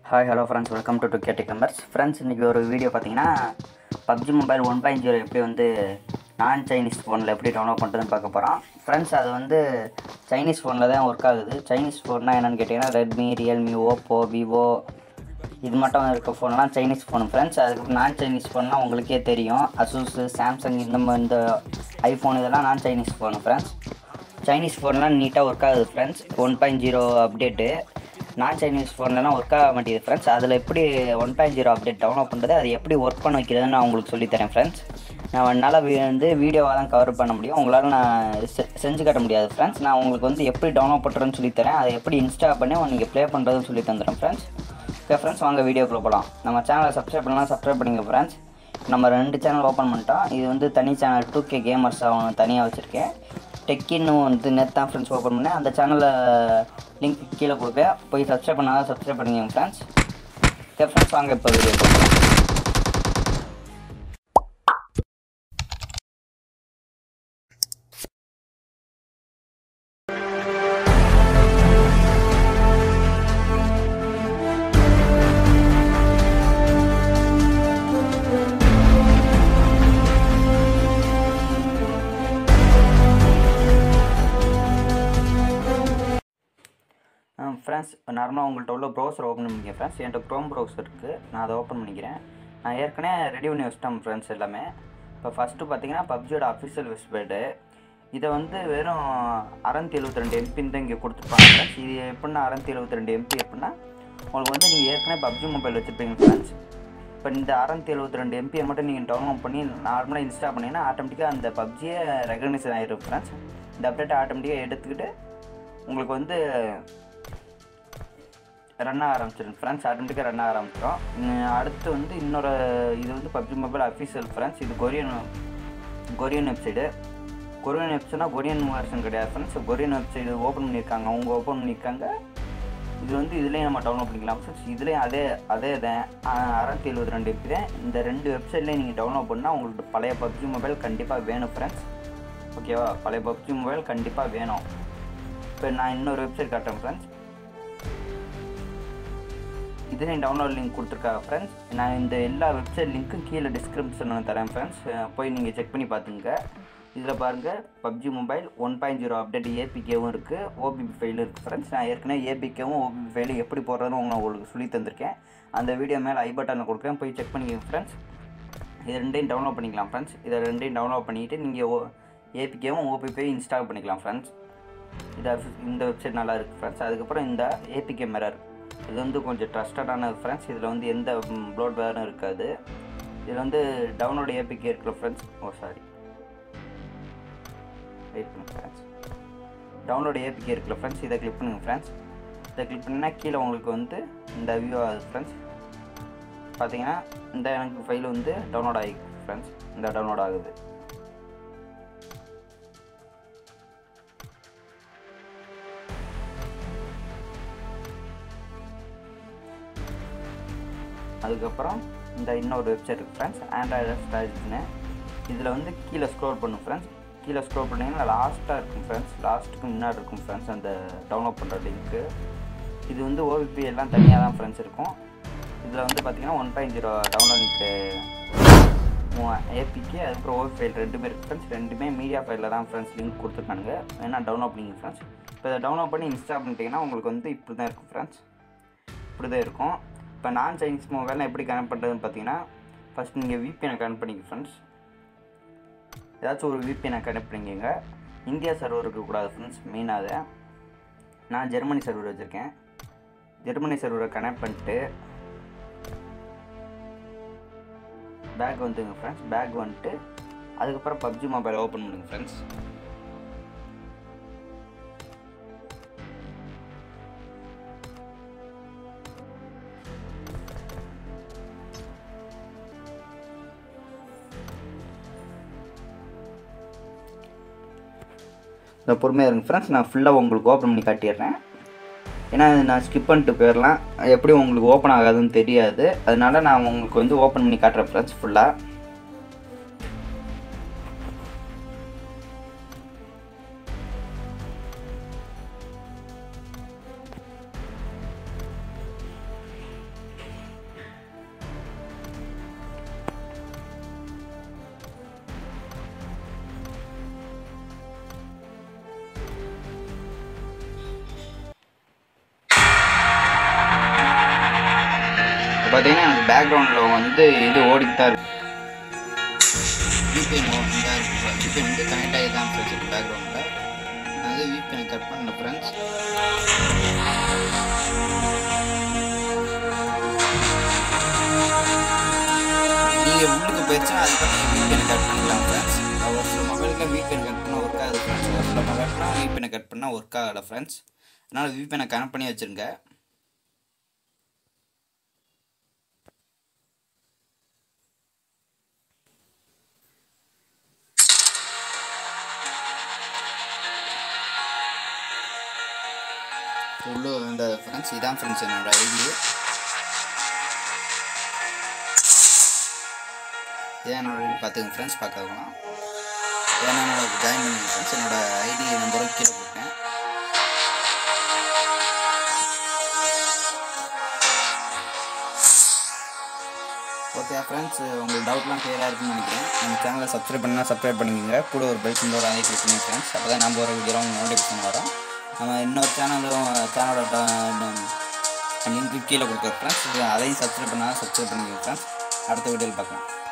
hi hello friends welcome to to Katty Gamers friends இன்றைக்கி ஒரு video பார்த்தீங்கன்னா PUBG mobile one point zero எப்படி வந்து நான் சைனீஸ் ஃபோனில் எப்படி டவுன்லோட் பண்ணுறதுன்னு பார்க்க போகிறோம் ஃப்ரெண்ட்ஸ் அது வந்து சைனீஸ் ஃபோனில் தான் ஒர்க் ஆகுது சைனீஸ் ஃபோன்னா என்னென்னு கேட்டிங்கன்னா ரெட்மி ரியல்மி ஓப்போ விவோ இது மட்டும் இருக்க ஃபோன்லாம் சைனீஸ் ஃபோன் ஃப்ரெண்ட்ஸ் அதுக்கு நான் சைனீஸ் ஃபோன்னா உங்களுக்கே தெரியும் அசூஸு சாம்சங் இந்த மா- இந்த ஐஃபோன் இதெல்லாம் நான் சைனீஸ் ஃபோன் ஃப்ரெண்ட்ஸ் சைனீஸ் ஃபோன்லாம் நீட்டாக ஒர்க் ஆகுது friends one point zero update நான் சைனீஸ் ஃபோன்லலாம் ஒர்க் ஆக மாட்டேங்குது ஃப்ரெண்ட்ஸ் அதில் எப்படி one point zero update download பண்ணுறது அது எப்படி ஒர்க் பண்ண வைக்கிறதுன்னு நான் உங்களுக்கு சொல்லித்தரேன் ஃப்ரெண்ட்ஸ் நான் என்னால் வந்து வீடியோவாக தான் கவர் பண்ண முடியும் உங்களால் நான் செ- செஞ்சு காட்ட முடியாது ஃப்ரெண்ட்ஸ் நான் உங்களுக்கு வந்து எப்படி டவுன்லோட் பண்ணுறேன்னு சொல்லித்தரேன் அதை எப்படி இன்ஸ்டால் பண்ணி நீங்கள் ப்ளே பண்ணுறதுன்னு சொல்லி தந்துடுறேன் ஃப்ரெண்ட்ஸ் ஓகே ஃப்ரெண்ட்ஸ் வாங்க வீடியோக்குள்ளே போகலாம் நம்ம சேனலை சப்ஸ்கிரைப் பண்ணலாம் சப்ஸ்கிரைப் பண்ணிங்க ஃப்ரெண்ட்ஸ் நம்ம ரெண்டு சேனல் ஓப்பன் பண்ணிட்டோம் இது வந்து தனி சேனல் டூ கே கேமர்ஸ் அவன் தனியாக வச்சுருக்கேன் டெக்கின்னு வந்து நேற்று தான் ஃப்ரெண்ட்ஸ் ஓப்பன் பண்ணேன் அந்த சேனலில் லிங்க் கீழே கொடுப்பேன் போய் சப்ஸ்கிரைப் பண்ணாலும் சப்ஸ்கிரைப் பண்ணிக்கோங்க ஃப்ரெண்ட்ஸ் ஓகே ஃப்ரெண்ட்ஸ் வாங்க இப்போ வீடியோ ஃப்ரெண்ட்ஸ் நார்மலாக உங்கள்கிட்ட உள்ள ப்ரௌசர் ஓப்பன் பண்ணிக்கிறேன் ஃப்ரெண்ட்ஸ் என்கிட்ட க்ரோம் ப்ரௌசர் இருக்குது நான் அதை ஓப்பன் பண்ணிக்கிறேன் நான் ஏற்கனவே ரெடி பண்ணி வச்சிட்டேன் ஃப்ரெண்ட்ஸ் எல்லாமே இப்போ ஃபஸ்ட்டு பார்த்தீங்கன்னா பப்ஜியோட அஃபிஷியல் வெப்சைட்டு இதை வந்து வெறும் அறநூற்றி எழுபத்தி ரெண்டு எம்பின்னு தான் இங்கே கொடுத்துருப்பாங்க ஃப்ரெண்ட்ஸ் இது எப்படின்னா அறநூற்றி எழுபத்தி ரெண்டு எம்பி எப்படின்னா உங்களுக்கு வந்து நீங்கள் ஏற்கனவே பப்ஜி மொபைல் வச்சுருப்பீங்க ஃப்ரெண்ட்ஸ் இப்போ இந்த அறநூற்றி எழுபத்தி ரெண்டு எம்பியை மட்டும் நீங்கள் டவுன்லோட் பண்ணி நார்மலாக இன்ஸ்டால் பண்ணிங்கன்னா ஆட்டோமேட்டிக்காக அந்த பப்ஜியை ரெகக்னைஸ் ஆகிடும் ஃப்ரெண்ட்ஸ் இந்த அப்டேட்டை ஆட்டோமேட்டிக்காக எடுத்துக்கிட்டு உங்களுக்கு வந்து ரன் ஆக ஆரம்பிச்சிடும் ஃப்ரெண்ட்ஸ் ஆட்டோமேட்டிக்காக ரன் ஆக ஆரம்பிச்சிடும் இன்னும் அடுத்து வந்து இன்னொரு இது வந்து பப்ஜி மொபைல் அஃபீஷியல் ஃப்ரெண்ட்ஸ் இது கொரியன் கொரியன் வெப்சைடு கொரியன் வெப்சைட்னா கொரியன் வெர்ஷன் கிடையாது ஃப்ரெண்ட்ஸ் கொரியன் வெப்சைட் ஓப்பன் பண்ணியிருக்காங்க அவங்க ஓப்பன் பண்ணியிருக்காங்க இது வந்து இதுலேயும் நம்ம டவுன்லோட் பண்ணிக்கலாம் ஃப்ரெண்ட்ஸ் இதுலேயும் அதே அதே தான் அறநூற்றி எழுபத்தி ரெண்டு எம்பி தான் இந்த ரெண்டு வெப்சைட்லேயும் நீங்கள் டவுன்லோட் பண்ணால் உங்களுக்கு பழைய பப்ஜி மொபைல் கண்டிப்பாக வேணும் ஃப்ரெண்ட்ஸ் ஓகேவா பழைய பப்ஜி மொபைல் கண்டிப்பாக வேணும் இப்போ நான் இன்னொரு வெப்சைட் காட்டுறேன் ஃப்ரெண்ட்ஸ் இதுலேயும் டவுன்லோட் லிங்க் கொடுத்துருக்காங்க ஃப்ரெண்ட்ஸ் நான் இந்த எல்லா வெப்சைட் லிங்க்கும் கீழே டிஸ்கிரிப்ஷனில் தரேன் ஃப்ரெண்ட்ஸ் போய் நீங்கள் செக் பண்ணி பார்த்துங்க இதில் பாருங்கள் PUBG mobile one point zero update ஏபிகேவும் இருக்குது ஓபிபி ஃபைலும் இருக்குது ஃப்ரெண்ட்ஸ் நான் ஏற்கனவே ஏபிகேவும் ஓபிபி ஃபைலும் எப்படி போடுறதுன்னு நான் உங்களுக்கு சொல்லி தந்திருக்கேன் அந்த வீடியோ மேலே ஐ பட்டனில் கொடுக்குறேன் போய் செக் பண்ணிக்கோங்க ஃப்ரெண்ட்ஸ் இது ரெண்டையும் டவுன்லோட் பண்ணிக்கலாம் ஃப்ரெண்ட்ஸ் இதை ரெண்டையும் டவுன்லோட் பண்ணிவிட்டு நீங்கள் ஓ ஏபிகேவும் ஓபிபியும் இன்ஸ்டால் பண்ணிக்கலாம் ஃப்ரெண்ட்ஸ் இது அஃபி- இந்த வெப்சைட் நல்லா இருக்குது ஃப்ரெண்ட்ஸ் அதுக்கப்புறம் இந்த ஏபிகே மிரர் இது வந்து கொஞ்சம் ட்ரஸ்டடான ஃப்ரெண்ட்ஸ் இதில் வந்து எந்த ப்ளோட் வேரும் இருக்காது இதில் வந்து டவுன்லோட் ஏபிகே இருக்குல்ல ஃப்ரெண்ட்ஸ் ஓ சாரி வெயிட் பண்ணுங்க ஃப்ரெண்ட்ஸ் டவுன்லோட் ஏபிகே இருக்குல்ல ஃப்ரெண்ட்ஸ் இதை கிளிக் பண்ணுங்க ஃப்ரெண்ட்ஸ் இதை கிளிக் பண்ணால் கீழே உங்களுக்கு வந்து இந்த வியூ ஆகுது ஃப்ரெண்ட்ஸ் பார்த்தீங்கன்னா இந்த எனக்கு ஃபைல் வந்து டவுன்லோட் ஆகிருக்கு ஃப்ரெண்ட்ஸ் இந்த டவுன்லோட் ஆகுது அதுக்கப்புறம் இந்த இன்னொரு வெப்சைட் இருக்குது ஃப்ரெண்ட்ஸ் ஆண்ட்ராய்டு ஸ்ட்ராட்டஜின்னு இதில் வந்து கீழே ஸ்க்ரோல் பண்ணும் ஃப்ரெண்ட்ஸ் கீழே ஸ்க்ரோல் பண்ணிங்கன்னா லாஸ்ட்டாக இருக்கும் ஃப்ரெண்ட்ஸ் லாஸ்ட்டுக்கு முன்னாடி இருக்கும் ஃப்ரெண்ட்ஸ் அந்த டவுன்லோட் பண்ணுற லிங்க்கு இது வந்து ஓவிபி எல்லாம் தனியாக தான் ஃப்ரெண்ட்ஸ் இருக்கும் இதில் வந்து பார்த்தீங்கன்னா ஒன் பாயிண்ட் ஜீரோ டவுன்லோடிங்க்கு ஏபிக்கு அதுக்கப்புறம் ஓவி ஃபைல் ரெண்டுமே இருக்குது ஃப்ரெண்ட்ஸ் ரெண்டுமே மீடியா ஃபைலில் தான் ஃப்ரெண்ட்ஸ் லிங்க் கொடுத்துருக்கானுங்க வேணா டவுன்லோட் பண்ணிங்க ஃப்ரெண்ட்ஸ் இப்போ இதை டவுன்லோட் பண்ணி இன்ஸ்டால் பண்ணிட்டீங்கன்னா உங்களுக்கு வந்து இப்படி தான் இருக்கும் ஃப்ரெண்ட்ஸ் இப்படி தான் இருக்கும் இப்போ நான் சைனீஸ் மொபைலில் எப்படி கனெக்ட் பண்ணுறதுன்னு பார்த்தீங்கன்னா ஃபஸ்ட் நீங்கள் விபிஎனை கனெக்ட் பண்ணிக்க ஃப்ரெண்ட்ஸ் ஏதாச்சும் ஒரு விபிஎனை கனெக்ட் பண்ணிக்கோங்க இந்தியா சர்வர் இருக்கக்கூடாது ஃப்ரெண்ட்ஸ் மெயினாக அதை நான் ஜெர்மனி சர்வர் வச்சுருக்கேன் ஜெர்மனி சர்வரை கனெக்ட் பண்ணிட்டு பேக் வந்துங்க ஃப்ரெண்ட்ஸ் பேக் வந்துட்டு அதுக்கப்புறம் பப்ஜி மொபைல் ஓப்பன் பண்ணுங்க ஃப்ரெண்ட்ஸ் இந்த பொறுமையாக இருங்க ஃப்ரெண்ட்ஸ் நான் ஃபுல்லாக உங்களுக்கு ஓப்பன் பண்ணி காட்டிடுறேன் ஏன்னா இது நான் ஸ்கிப் பண்ணிட்டு போயிடலாம் எப்படி உங்களுக்கு ஓப்பன் ஆகாதுன்னு தெரியாது அதனால நான் உங்களுக்கு வந்து ஓப்பன் பண்ணி காட்டுறேன் ஃப்ரெண்ட்ஸ் ஃபுல்லாக பார்த்தீங்கன்னா எனக்கு பேக்ரவுண்டில் வந்து இது ஓடிட்டு தான் இருக்கு விபிஎன் ஓடிட்டு இருக்கு விபிஎன் வந்து கனெக்ட் ஆகி தான் ஃப்ரெண்ட்ஸ் பேக்ரவுண்டில் அது விபிஎன் கட் பண்ணல ஃப்ரெண்ட்ஸ் நீங்கள் உள்ளுக்கு போயிடுச்சுன்னா அதுக்கப்புறம் விபிஎன் கட் பண்ணிக்கலாம் ஃப்ரெண்ட்ஸ் ஒரு சில மொபைலுக்கு விபிஎன் கட் பண்ணால் ஒர்க் ஆகுது ஃப்ரெண்ட்ஸ் ஒரு சில மொபைல்னால் விபிஎனை கட் பண்ணால் ஒர்க் ஆகலை ஃப்ரெண்ட்ஸ் அதனால் விபிஎனை கனெக்ட் பண்ணி வச்சுருங்க உள்ள இந்த ஃப்ரெண்ட்ஸ் இதான் ஃப்ரெண்ட்ஸ் என்னோட ஐடி இதான் என்னோட ஐடி பார்த்துங்க ஃப்ரெண்ட்ஸ் பார்க்கலாம் இதான் என்னோட ஜாயின் பண்ணுங்க ஃப்ரெண்ட்ஸ் என்னோட ஐடி நம்பரும் கீழே கொடுத்தேன் ஓகே ஃப்ரெண்ட்ஸ் உங்களுக்கு டவுட்லாம் கிளியராக இருக்குன்னு நினைக்கிறேன் நம்ம சேனலை சப்ஸ்கிரைப் பண்ணால் சப்ஸ்கிரைப் பண்ணிக்கோங்க கூட ஒரு பெல் சிம்பிள் ஒரு அதை கிளிக் பண்ணி ஃப்ரெண்ட்ஸ் அப்போ தான் நம்ம ஒரு வீடியோ உங்களுக்கு நோட்டிஃபிகேஷன் வரும் நம்ம இன்னொரு சேனலும் சேனலோட லிங்க்கு கீழே கொடுக்குறேன் ஃப்ரெண்ட்ஸ் அதையும் சப்ஸ்கிரைப் பண்ணால் சப்ஸ்கிரைப் பண்ணிக்கோங்க ஃப்ரெண்ட்ஸ் அடுத்த வீடியோவில் பார்க்கலாம்